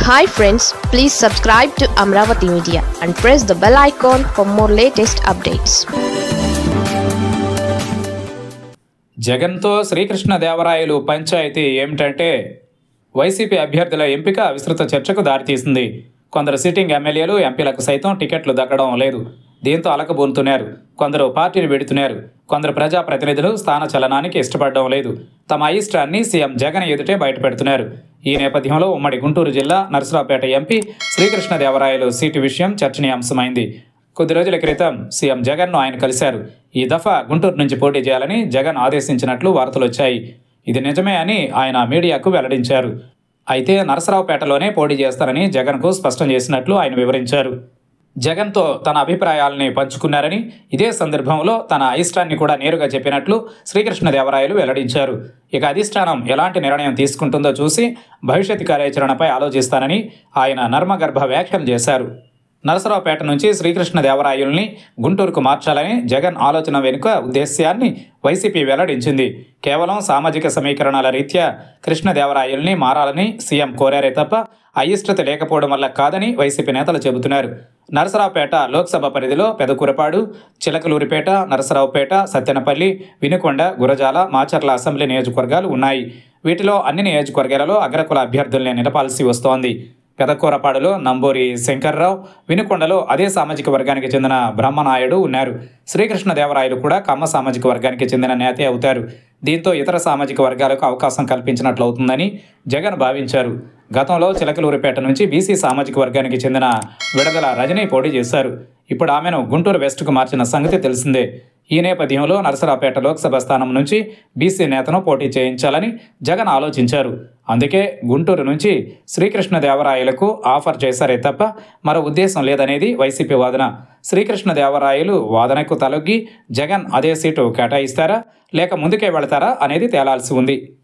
hi friends please subscribe to Amaravati media and press the bell icon for more latest updates జగన్తో శ్రీకృష్ణ దేవరాయలు పంచాయతీ ఏమిటంటే YCP అభ్యర్థుల ఎంపిక విస్తృత చర్చకు దారితీసింది కొందరు సిట్టింగ్ ఎమ్మెల్యేలు ఎంపీలకు సైతం టికెట్లు దక్కడం లేదు దీంతో అలకబోనుతున్నారు కొందరు పార్టీని వెడుతున్నారు కొందరు ప్రజాప్రతినిధులు స్థాన చలనానికి ఇష్టపడడం లేదు తమ అయిష్టాన్ని సీఎం జగన్ ఎదుటే బయటపెడుతున్నారు ఈ నేపథ్యంలో ఉమ్మడి గుంటూరు జిల్లా నరసరావుపేట ఎంపీ శ్రీకృష్ణదేవరాయలు సీటు విషయం చర్చనీయాంశమైంది కొద్ది రోజుల క్రితం సీఎం జగన్ను ఆయన కలిశారు ఈ దఫా గుంటూరు నుంచి పోటీ చేయాలని జగన్ ఆదేశించినట్లు వార్తలు వచ్చాయి ఇది నిజమే అని ఆయన మీడియాకు వెల్లడించారు అయితే నరసరావుపేటలోనే పోటీ చేస్తారని జగన్కు స్పష్టం చేసినట్లు ఆయన వివరించారు జగన్తో తన అభిప్రాయాలని పంచుకున్నారని ఇదే సందర్భంలో తన అయిష్టాన్ని కూడా నేరుగా చెప్పినట్లు శ్రీకృష్ణదేవరాయలు వెల్లడించారు ఇక అధిష్టానం ఎలాంటి నిర్ణయం తీసుకుంటుందో చూసి భవిష్యత్ కార్యాచరణపై ఆలోచిస్తానని ఆయన నర్మగర్భ వ్యాఖ్యలు చేశారు నరసరావుపేట నుంచి శ్రీకృష్ణదేవరాయల్ని గుంటూరుకు మార్చాలని జగన్ ఆలోచన వెనుక ఉద్దేశ్యాన్ని వైసీపీ వెల్లడించింది కేవలం సామాజిక సమీకరణాల రీత్యా కృష్ణదేవరాయల్ని మారాలని సీఎం కోరారే తప్ప అయిష్టత లేకపోవడం వల్ల కాదని వైసీపీ నేతలు చెబుతున్నారు నరసరావుపేట లోక్సభ పరిధిలో పెదకూరపాడు చిలకలూరిపేట నరసరావుపేట సత్తెనపల్లి వినుకొండ గురజాల మాచర్ల అసెంబ్లీ నియోజకవర్గాలు ఉన్నాయి వీటిలో అన్ని నియోజకవర్గాలలో అగ్రకుల అభ్యర్థుల్ని నిలపాల్సి వస్తోంది పెదకూరపాడులో నంబూరి శంకర్రావు వినుకొండలో అదే సామాజిక వర్గానికి చెందిన బ్రహ్మనాయుడు ఉన్నారు శ్రీకృష్ణదేవరాయలు కూడా కమ్మ సామాజిక వర్గానికి చెందిన నేతే అవుతారు దీంతో ఇతర సామాజిక వర్గాలకు అవకాశం కల్పించినట్లు అవుతుందని జగన్ భావించారు గతంలో చిలకలూరిపేట నుంచి బీసీ సామాజిక వర్గానికి చెందిన విడదల రజనీ పోటీ చేశారు ఇప్పుడు ఆమెను గుంటూరు వెస్ట్కు మార్చిన సంగతి తెలిసిందే ఈ నేపథ్యంలో నరసరావుపేట లోక్సభ స్థానం నుంచి బీసీ నేతను పోటీ చేయించాలని జగన్ ఆలోచించారు అందుకే గుంటూరు నుంచి శ్రీకృష్ణదేవరాయలకు ఆఫర్ చేశారే తప్ప మరో ఉద్దేశం లేదనేది వైసీపీ వాదన శ్రీకృష్ణదేవరాయలు వాదనకు తలొగ్గి జగన్ అదే సీటు కేటాయిస్తారా లేక ముందుకే వెళతారా అనేది తేలాల్సి ఉంది